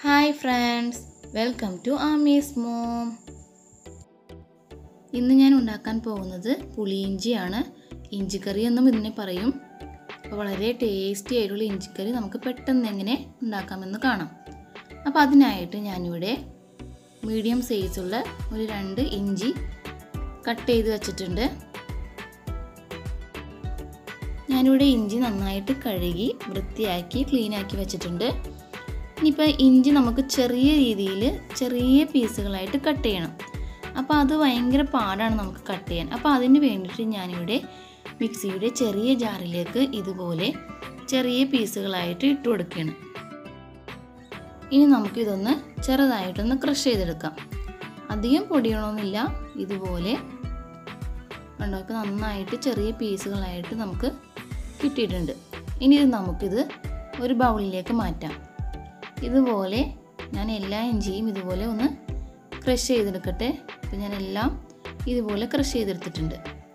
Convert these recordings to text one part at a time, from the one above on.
hi friends welcome to Amee's mom ഇന്ന് ഞാൻ ഉണ്ടാക്കാൻ പോകുന്നത് പുളിയിഞ്ചിയാണ് ഇഞ്ചിക്കറി എന്നും ഇതിനെ പറയും അപ്പോൾ വളരെ ടേസ്റ്റി ആയിട്ടുള്ള ഇഞ്ചിക്കറി നമുക്ക് പെട്ടെന്ന് എങ്ങനെ ഉണ്ടാക്കാമെന്ന് കാണാം അപ്പോൾ അതിനായിട്ട് ഞാനിവിടെ മീഡിയം സൈസുള്ള ഒരു രണ്ട് ഇഞ്ചി കട്ട് ചെയ്ത് വെച്ചിട്ടുണ്ട് ഞാനിവിടെ ഇഞ്ചി നന്നായിട്ട് കഴുകി വൃത്തിയാക്കി ക്ലീനാക്കി വെച്ചിട്ടുണ്ട് ഇനിയിപ്പോൾ ഇഞ്ചി നമുക്ക് ചെറിയ രീതിയിൽ ചെറിയ പീസുകളായിട്ട് കട്ട് ചെയ്യണം അപ്പോൾ അത് ഭയങ്കര പാടാണ് നമുക്ക് കട്ട് ചെയ്യാൻ അപ്പോൾ അതിന് വേണ്ടിയിട്ട് ഞാനിവിടെ മിക്സിയുടെ ചെറിയ ജാറിലേക്ക് ഇതുപോലെ ചെറിയ പീസുകളായിട്ട് ഇട്ട് കൊടുക്കുകയാണ് ഇനി നമുക്കിതൊന്ന് ചെറുതായിട്ടൊന്ന് ക്രഷ് ചെയ്തെടുക്കാം അധികം പൊടിയണമെന്നില്ല ഇതുപോലെ കണ്ടോ ഇപ്പോൾ നന്നായിട്ട് ചെറിയ പീസുകളായിട്ട് നമുക്ക് കിട്ടിയിട്ടുണ്ട് ഇനി ഇത് നമുക്കിത് ഒരു ബൗളിലേക്ക് മാറ്റാം ഇതുപോലെ ഞാൻ എല്ലാ ഇഞ്ചിയും ഇതുപോലെ ഒന്ന് ക്രഷ് ചെയ്തെടുക്കട്ടെ അപ്പോൾ ഞാൻ എല്ലാം ഇതുപോലെ ക്രഷ് ചെയ്തെടുത്തിട്ടുണ്ട്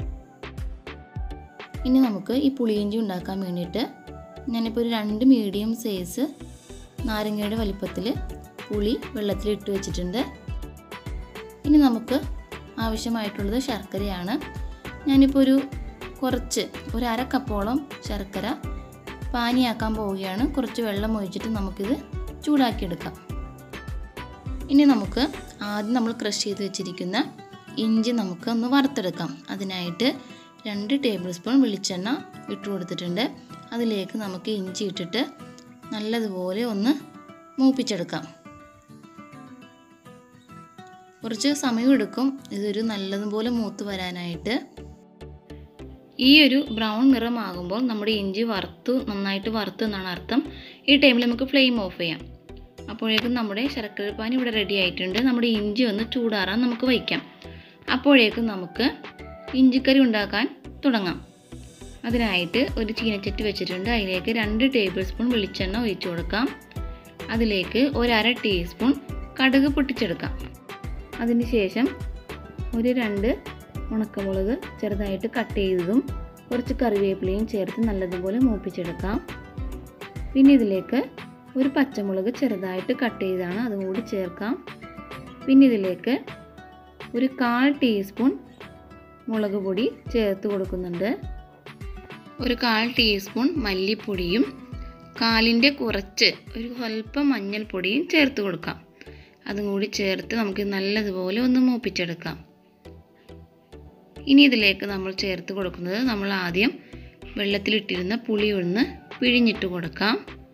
ഇനി നമുക്ക് ഈ പുളിയിഞ്ചി ഉണ്ടാക്കാൻ വേണ്ടിയിട്ട് ഞാനിപ്പോൾ ഒരു രണ്ട് മീഡിയം സൈസ് നാരങ്ങയുടെ വലിപ്പത്തിൽ പുളി വെള്ളത്തിൽ ഇട്ട് വെച്ചിട്ടുണ്ട് ഇനി നമുക്ക് ആവശ്യമായിട്ടുള്ളത് ശർക്കരയാണ് ഞാനിപ്പോൾ ഒരു കുറച്ച് ഒരു അര കപ്പോളം ശർക്കര പാനിയാക്കാൻ പോവുകയാണ് കുറച്ച് വെള്ളം ഒഴിച്ചിട്ട് നമുക്കിത് ചൂടാക്കിയെടുക്കാം ഇനി നമുക്ക് ആദ്യം നമ്മൾ ക്രഷ് ചെയ്ത് വെച്ചിരിക്കുന്ന ഇഞ്ചി നമുക്ക് ഒന്ന് വറുത്തെടുക്കാം അതിനായിട്ട് രണ്ട് ടേബിൾ സ്പൂൺ വെളിച്ചെണ്ണ ഇട്ട് കൊടുത്തിട്ടുണ്ട് അതിലേക്ക് നമുക്ക് ഇഞ്ചി ഇട്ടിട്ട് നല്ലതുപോലെ ഒന്ന് മൂപ്പിച്ചെടുക്കാം കുറച്ച് സമയം എടുക്കും ഇതൊരു നല്ലതുപോലെ മൂത്ത് വരാനായിട്ട് ഈ ഒരു ബ്രൗൺ നിറമാകുമ്പോൾ നമ്മുടെ ഇഞ്ചി വറുത്തു നന്നായിട്ട് വറുത്തു എന്നാണ് അർത്ഥം ഈ ടൈമിൽ നമുക്ക് ഫ്ലെയിം ഓഫ് ചെയ്യാം അപ്പോഴേക്കും നമ്മുടെ ശർക്കരപ്പാനി ഇവിടെ റെഡി ആയിട്ടുണ്ട് നമ്മുടെ ഇഞ്ചി ഒന്ന് ചൂടാറാൻ നമുക്ക് വയ്ക്കാം അപ്പോഴേക്കും നമുക്ക് ഇഞ്ചിക്കറി ഉണ്ടാക്കാൻ തുടങ്ങാം അതിനായിട്ട് ഒരു ചീനച്ചട്ടി വെച്ചിട്ടുണ്ട് അതിലേക്ക് രണ്ട് ടേബിൾ സ്പൂൺ വെളിച്ചെണ്ണ ഒഴിച്ചു കൊടുക്കാം അതിലേക്ക് ഒരു അര ടീസ്പൂൺ കടുക് പൊട്ടിച്ചെടുക്കാം അതിനുശേഷം ഒരു രണ്ട് ഉണക്കമുളക് ചെറുതായിട്ട് കട്ട് ചെയ്തതും കുറച്ച് കറിവേപ്പിലയും ചേർത്ത് നല്ലതുപോലെ മൂപ്പിച്ചെടുക്കാം പിന്നെ ഇതിലേക്ക് ഒരു പച്ചമുളക് ചെറുതായിട്ട് കട്ട് ചെയ്താണ് അതും കൂടി ചേർക്കാം പിന്നെ ഇതിലേക്ക് ഒരു കാൽ ടീസ്പൂൺ മുളക് പൊടി ചേർത്ത് കൊടുക്കുന്നുണ്ട് ഒരു കാൽ ടീസ്പൂൺ മല്ലിപ്പൊടിയും കാലിൻ്റെ കുറച്ച് ഒരു സ്വല്പം മഞ്ഞൾപ്പൊടിയും ചേർത്ത് കൊടുക്കാം അതും കൂടി ചേർത്ത് നമുക്ക് നല്ലതുപോലെ ഒന്ന് മൂപ്പിച്ചെടുക്കാം ഇനി ഇതിലേക്ക് നമ്മൾ ചേർത്ത് കൊടുക്കുന്നത് നമ്മൾ ആദ്യം വെള്ളത്തിലിട്ടിരുന്ന പുളി ഒന്ന് പിഴിഞ്ഞിട്ട് കൊടുക്കാം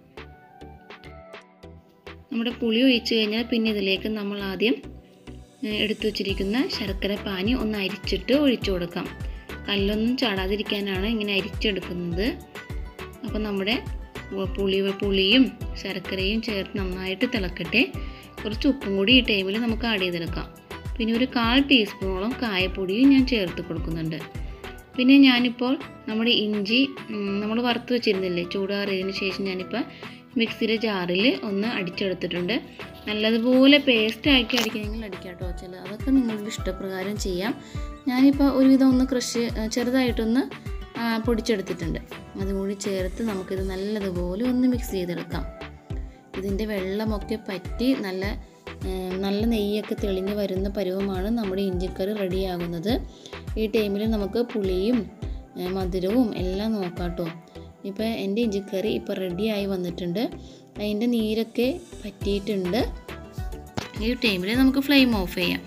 നമ്മുടെ പുളി ഒഴിച്ച് കഴിഞ്ഞാൽ പിന്നെ ഇതിലേക്ക് നമ്മൾ ആദ്യം എടുത്തു വച്ചിരിക്കുന്ന ശർക്കര പാനി ഒന്ന് അരിച്ചിട്ട് ഒഴിച്ചു കൊടുക്കാം കല്ലൊന്നും ചാടാതിരിക്കാനാണ് ഇങ്ങനെ അരിച്ചെടുക്കുന്നത് അപ്പോൾ നമ്മുടെ പുളി പുളിയും ശർക്കരയും ചേർത്ത് നന്നായിട്ട് തിളക്കട്ടെ കുറച്ച് ഉപ്പും കൂടി ഈ ടൈമിൽ നമുക്ക് ആഡ് ചെയ്തെടുക്കാം പിന്നെ ഒരു കാൽ ടീസ്പൂണോളം കായപ്പൊടിയും ഞാൻ ചേർത്ത് കൊടുക്കുന്നുണ്ട് പിന്നെ ഞാനിപ്പോൾ നമ്മുടെ ഇഞ്ചി നമ്മൾ വറുത്ത് വെച്ചിരുന്നില്ലേ ചൂടാറിയതിന് ശേഷം ഞാനിപ്പോൾ മിക്സിയുടെ ജാറിൽ ഒന്ന് അടിച്ചെടുത്തിട്ടുണ്ട് നല്ലതുപോലെ പേസ്റ്റ് ആക്കി അടിക്കണമെങ്കിൽ അടിക്കാം കേട്ടോ ചില അതൊക്കെ നിങ്ങളുടെ ഇഷ്ടപ്രകാരം ചെയ്യാം ഞാനിപ്പോൾ ഒരുവിധം ഒന്ന് ക്രഷ് ചെറുതായിട്ടൊന്ന് പൊടിച്ചെടുത്തിട്ടുണ്ട് അതും കൂടി ചേർത്ത് നമുക്കിത് നല്ലതുപോലെ ഒന്ന് മിക്സ് ചെയ്തെടുക്കാം ഇതിൻ്റെ വെള്ളമൊക്കെ പറ്റി നല്ല നല്ല നെയ്യൊക്കെ തെളിഞ്ഞ് വരുന്ന പരുവമാണ് നമ്മുടെ ഇഞ്ചിക്കറി റെഡിയാകുന്നത് ഈ ടൈമിൽ നമുക്ക് പുളിയും മധുരവും എല്ലാം നോക്കാം കേട്ടോ ഇപ്പോൾ എൻ്റെ ഇഞ്ചിക്കറി ഇപ്പോൾ റെഡിയായി വന്നിട്ടുണ്ട് അതിൻ്റെ നീരൊക്കെ പറ്റിയിട്ടുണ്ട് ഈ ടൈമിൽ നമുക്ക് ഫ്ലെയിം ഓഫ് ചെയ്യാം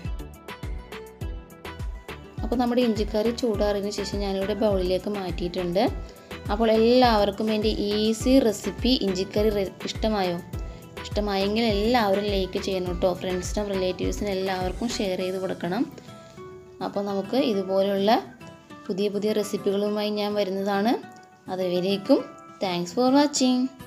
അപ്പോൾ നമ്മുടെ ഇഞ്ചിക്കറി ചൂടാറിയതിന് ശേഷം ഞാനിവിടെ ബൗളിലേക്ക് മാറ്റിയിട്ടുണ്ട് അപ്പോൾ എല്ലാവർക്കും എൻ്റെ ഈസി റെസിപ്പി ഇഞ്ചിക്കറി ഇഷ്ടമായോ ഇഷ്ടമായെങ്കിൽ എല്ലാവരും ലൈക്ക് ചെയ്യണം കേട്ടോ ഫ്രണ്ട്സിനും റിലേറ്റീവ്സിനും എല്ലാവർക്കും ഷെയർ ചെയ്ത് കൊടുക്കണം അപ്പോൾ നമുക്ക് ഇതുപോലുള്ള പുതിയ പുതിയ റെസിപ്പികളുമായി ഞാൻ വരുന്നതാണ് അതുവരേക്കും താങ്ക്സ് ഫോർ വാച്ചിങ്